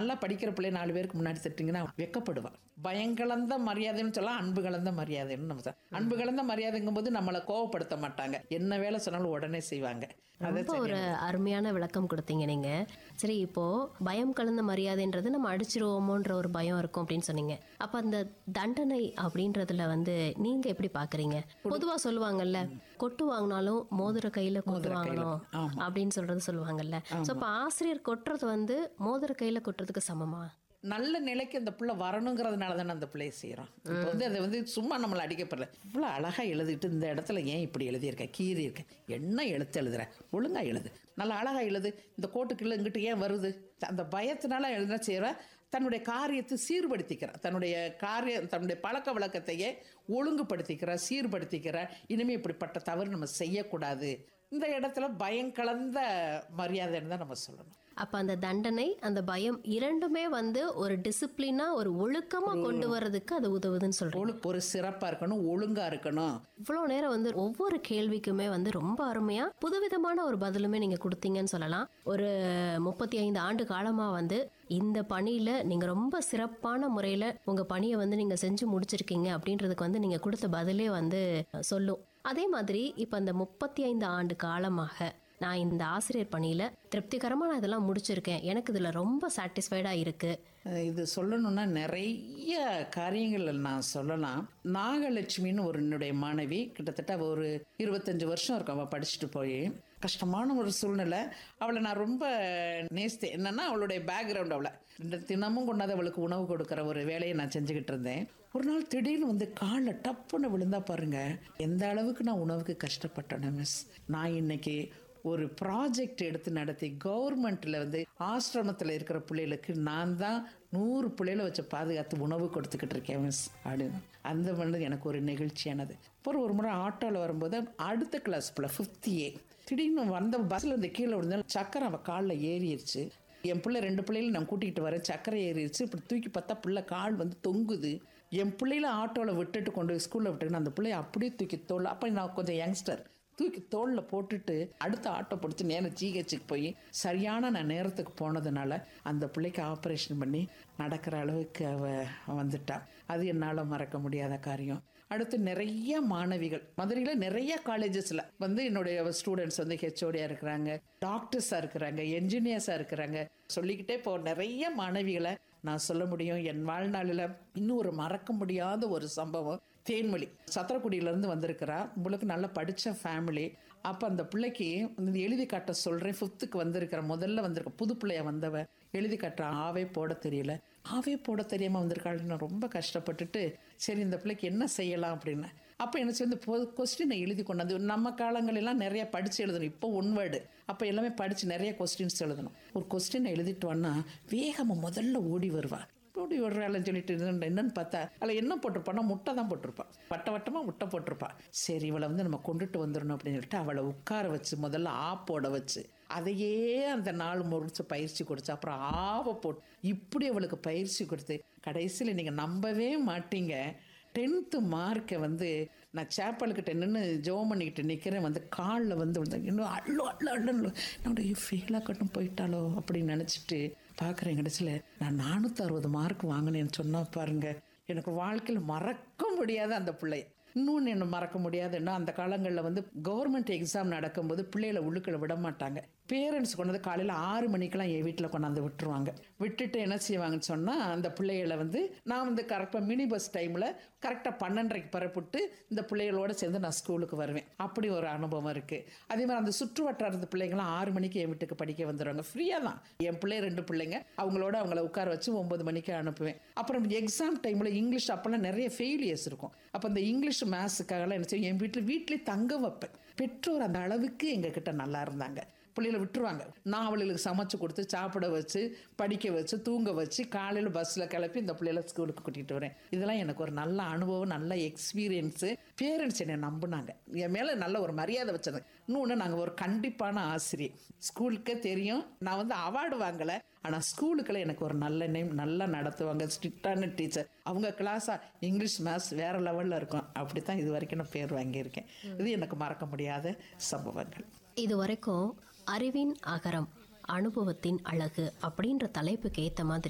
நல்லா படிக்கிற பிள்ளை நாலு பேருக்கு முன்னாடி திட்டிங்கன்னா வெக்கப்படுவான் பயங்கலந்த மரியாதைன்னு சொல்லலாம் அன்பு கலந்த மரியாதைன்னு நம்ம சொல்ல- அன்பு கலந்த மரியாதைங்கும் போது நம்மளை கோவப்படுத்த மாட்டாங்க என்ன வேலை சொன்னாலும் உடனே செய்வாங்க அதை ரொம்ப ஒரு அருமையான விளக்கம் கொடுத்தீங்க நீங்க சரி இப்போ பயம் கலந்த மரியாதைன்றது நம்ம அடிச்சிருவோமோன்ற ஒரு பயம் இருக்கும் அப்படின்னு சொன்னீங்க அப்ப அந்த தண்டனை அப்படின்றதுல வந்து நீங்க எப்படி பாக்குறீங்க பொதுவா சொல்லுவாங்கல்ல கொட்டு வாங்கினாலும் மோதிர கையில கொட்டு வாங்கணும் அப்படின்னு சொல்றது சொல்லுவாங்கல்ல சோ அப்ப ஆசிரியர் கொட்டுறது வந்து மோதிர கையில கொட்டுறதுக்கு சமமா நல்ல நிலைக்கு அந்த பிள்ளை வரணுங்கிறதுனால தானே அந்த பிள்ளையை செய்கிறோம் இப்போ வந்து அதை வந்து சும்மா நம்மளை அடிக்கப்படல இவ்வளோ அழகாக எழுதிட்டு இந்த இடத்துல ஏன் இப்படி எழுதியிருக்க கீறி இருக்க என்ன எழுத்து எழுதுற ஒழுங்காக எழுது நல்லா அழகாக எழுது இந்த கோட்டுக்குள்ள இங்கிட்டு ஏன் வருது அந்த பயத்தினால எழுதுனா செய்கிற தன்னுடைய காரியத்தை சீர்படுத்திக்கிறார் தன்னுடைய காரியம் தன்னுடைய பழக்க வழக்கத்தையே ஒழுங்குபடுத்திக்கிறார் சீர்படுத்திக்கிறார் இனிமேல் இப்படிப்பட்ட தவறு நம்ம செய்யக்கூடாது இந்த இடத்துல பயம் கலந்த மரியாதைன்னு தான் நம்ம சொல்லணும் அப்ப அந்த தண்டனை அந்த பயம் இரண்டுமே வந்து ஒரு டிசிப்ளினா ஒரு ஒழுக்கமா கொண்டு வர்றதுக்கு அது உதவுதுன்னு சொல்றேன் ஒழு ஒரு சிறப்பாக இருக்கணும் ஒழுங்காக இருக்கணும் இவ்வளோ நேரம் வந்து ஒவ்வொரு கேள்விக்குமே வந்து ரொம்ப அருமையா புதுவிதமான ஒரு பதிலுமே நீங்க கொடுத்தீங்கன்னு சொல்லலாம் ஒரு முப்பத்தி ஐந்து ஆண்டு காலமா வந்து இந்த பணியில நீங்க ரொம்ப சிறப்பான முறையில உங்க பணியை வந்து நீங்க செஞ்சு முடிச்சிருக்கீங்க அப்படின்றதுக்கு வந்து நீங்க கொடுத்த பதிலே வந்து சொல்லும் அதே மாதிரி இப்ப அந்த முப்பத்தி ஐந்து ஆண்டு காலமாக நான் இந்த ஆசிரியர் பணியில திருப்திகரமா நான் இதெல்லாம் முடிச்சிருக்கேன் எனக்கு இதுல ரொம்ப சாட்டிஸ்ஃபைடா இருக்கு அஹ் இது சொல்லணும்னா நிறைய காரியங்கள் நான் சொல்லலாம் நாகலட்சுமின்னு ஒரு என்னுடைய மாணவி கிட்டத்தட்ட அவ ஒரு இருபத்தஞ்சு வருஷம் இருக்கும் அவள் படிச்சுட்டு போய் கஷ்டமான ஒரு சூழ்நிலை அவளை நான் ரொம்ப நேசித்தேன் என்னன்னா அவளுடைய பேக்ரவுண்ட் அவளை இந்த தினமும் கொண்டாந்து அவளுக்கு உணவு கொடுக்குற ஒரு வேலையை நான் செஞ்சுக்கிட்டு இருந்தேன் ஒரு நாள் திடீர்னு வந்து காலில் டப்புன்னு விழுந்தா பாருங்க எந்த அளவுக்கு நான் உணவுக்கு கஷ்டப்பட்டேன் மிஸ் நான் இன்னைக்கு ஒரு ப்ராஜெக்ட் எடுத்து நடத்தி கவர்மெண்ட்டில் வந்து ஆசிரமத்தில் இருக்கிற பிள்ளைகளுக்கு நான் தான் நூறு பிள்ளைகளை வச்சு பாதுகாத்து உணவு கொடுத்துக்கிட்டு இருக்கேன் மிஸ் அப்படின்னு அந்த பண்ணது எனக்கு ஒரு நெகிழ்ச்சியானது அப்புறம் ஒரு முறை ஆட்டோவில் வரும்போது அடுத்த கிளாஸ் பிள்ளை ஃபிஃப்த் ஏ திடீர்னு வந்த பஸ்ஸில் இந்த கீழே விழுந்தாலும் சக்கரை அவள் காலில் ஏறிடுச்சு என் பிள்ளை ரெண்டு பிள்ளைகளை நான் கூட்டிகிட்டு வரேன் சக்கரை ஏறிடுச்சு இப்படி தூக்கி பார்த்தா பிள்ளை கால் வந்து தொங்குது என் பிள்ளைகளை ஆட்டோவில் விட்டுட்டு கொண்டு போய் ஸ்கூலில் விட்டுட்டு அந்த பிள்ளைய அப்படியே தூக்கி தோல் அப்போ நான் கொஞ்சம் யங்ஸ்டர் தூக்கி தோளில் போட்டுட்டு அடுத்த ஆட்டோ பிடிச்சி நேரம் ஜிஹெச்சுக்கு போய் சரியான நான் நேரத்துக்கு போனதுனால அந்த பிள்ளைக்கு ஆப்ரேஷன் பண்ணி நடக்கிற அளவுக்கு அவ வந்துட்டா அது என்னால் மறக்க முடியாத காரியம் அடுத்து நிறைய மாணவிகள் மதுரையில் நிறைய காலேஜஸில் வந்து என்னுடைய ஸ்டூடெண்ட்ஸ் வந்து ஹெச்ஓடியாக இருக்கிறாங்க டாக்டர்ஸாக இருக்கிறாங்க என்ஜினியர்ஸாக இருக்கிறாங்க சொல்லிக்கிட்டே போ நிறைய மாணவிகளை நான் சொல்ல முடியும் என் வாழ்நாளில் இன்னும் ஒரு மறக்க முடியாத ஒரு சம்பவம் தேன்மொழி சத்திரக்குடியிலேருந்து வந்திருக்கிறா உங்களுக்கு நல்லா படித்த ஃபேமிலி அப்போ அந்த பிள்ளைக்கு வந்து எழுதி காட்ட சொல்கிறேன் ஃபிஃப்த்துக்கு வந்திருக்கிற முதல்ல வந்திருக்க புது பிள்ளைய வந்தவ எழுதி காட்டுற ஆவே போட தெரியல ஆவே போட தெரியாமல் வந்திருக்காள் நான் ரொம்ப கஷ்டப்பட்டுட்டு சரி இந்த பிள்ளைக்கு என்ன செய்யலாம் அப்படின்னு அப்போ என்ன செய்ய இந்த கொஸ்டினை எழுதி கொண்டாந்து நம்ம காலங்களெல்லாம் நிறைய படித்து எழுதணும் இப்போ ஒன் வேர்டு அப்போ எல்லாமே படித்து நிறைய கொஸ்டின்ஸ் எழுதணும் ஒரு கொஸ்டினை எழுதிட்டு வந்தா வேகமாக முதல்ல ஓடி வருவா ஓடி விடுறாள்னு சொல்லிட்டு இருந்தேன். என்னன்னு பார்த்தா அதில் என்ன போட்டிருப்பான்னா முட்டை தான் போட்டிருப்பான் வட்ட வட்டமாக முட்டை போட்டிருப்பா சரி இவளை வந்து நம்ம கொண்டுட்டு வந்துடணும் அப்படின்னு சொல்லிட்டு அவளை உட்கார வச்சு முதல்ல ஆப்போட வச்சு அதையே அந்த நாள் முடிச்சு பயிற்சி கொடுத்து அப்புறம் ஆவை போட்டு இப்படி அவளுக்கு பயிற்சி கொடுத்து கடைசியில் நீங்கள் நம்பவே மாட்டீங்க டென்த்து மார்க்கை வந்து நான் சேப்பல்கிட்ட நின்று ஜோம் பண்ணிக்கிட்டு நிற்கிறேன் வந்து காலில் வந்து விழுந்து இன்னும் அள்ளு அள்ளு அள்ளு என்னோட ஃபெயிலாக கட்டும் போயிட்டாலோ அப்படின்னு நினச்சிட்டு பார்க்குறேன் கடைசியில் நான் நானூற்றி அறுபது மார்க் வாங்கினேன்னு சொன்னா பாருங்க எனக்கு வாழ்க்கையில் மறக்க முடியாத அந்த பிள்ளை இன்னொன்று என்ன மறக்க முடியாதுன்னா அந்த காலங்களில் வந்து கவர்மெண்ட் எக்ஸாம் நடக்கும்போது பிள்ளைகளை உள்ளுக்குள்ள விட மாட்டாங்க பேரண்ட்ஸ் கொண்டு வந்து காலையில் ஆறு மணிக்கெல்லாம் என் வீட்டில் கொண்டாந்து விட்டுருவாங்க விட்டுட்டு என்ன செய்வாங்கன்னு சொன்னால் அந்த பிள்ளைகளை வந்து நான் வந்து கரெக்டாக மினி பஸ் டைமில் கரெக்டாக பன்னெண்டரைக்கு பரப்பிட்டு இந்த பிள்ளைகளோட சேர்ந்து நான் ஸ்கூலுக்கு வருவேன் அப்படி ஒரு அனுபவம் இருக்குது அதே மாதிரி அந்த சுற்று வட்டாரத்து பிள்ளைங்களாம் ஆறு மணிக்கு என் வீட்டுக்கு படிக்க வந்துடுவாங்க ஃப்ரீயாக தான் என் பிள்ளை ரெண்டு பிள்ளைங்க அவங்களோட அவங்கள உட்கார வச்சு ஒம்பது மணிக்கு அனுப்புவேன் அப்புறம் எக்ஸாம் டைமில் இங்கிலீஷ் அப்போல்லாம் நிறைய ஃபெயிலியர்ஸ் இருக்கும் அப்போ அந்த இங்கிலீஷ் மேத்ஸுக்காகலாம் என்ன செய்யும் என் வீட்டில் வீட்டிலே தங்க வைப்பேன் பெற்றோர் அந்த அளவுக்கு எங்ககிட்ட நல்லா இருந்தாங்க பிள்ளைகளை விட்டுருவாங்க நான் அவளுக்கு சமைச்சு கொடுத்து சாப்பிட வச்சு படிக்க வச்சு தூங்க வச்சு காலையில் பஸ்ஸில் கிளப்பி இந்த பிள்ளைகளை ஸ்கூலுக்கு கூட்டிகிட்டு வரேன் இதெல்லாம் எனக்கு ஒரு நல்ல அனுபவம் நல்ல எக்ஸ்பீரியன்ஸு பேரண்ட்ஸ் என்னை நம்பினாங்க என் மேலே நல்ல ஒரு மரியாதை வச்சது இன்னொன்று நாங்கள் ஒரு கண்டிப்பான ஆசிரியர் ஸ்கூலுக்கே தெரியும் நான் வந்து அவார்டு வாங்கலை ஆனால் ஸ்கூலுக்குள்ள எனக்கு ஒரு நல்ல நேம் நல்லா நடத்துவாங்க ஸ்ட்ரிக்டான டீச்சர் அவங்க கிளாஸாக இங்கிலீஷ் மேத்ஸ் வேறு லெவலில் இருக்கும் அப்படி தான் இது வரைக்கும் நான் பேர் வாங்கியிருக்கேன் இது எனக்கு மறக்க முடியாத சம்பவங்கள் இது வரைக்கும் அறிவின் அகரம் அனுபவத்தின் அழகு அப்படின்ற தலைப்புக்கு ஏத்த மாதிரி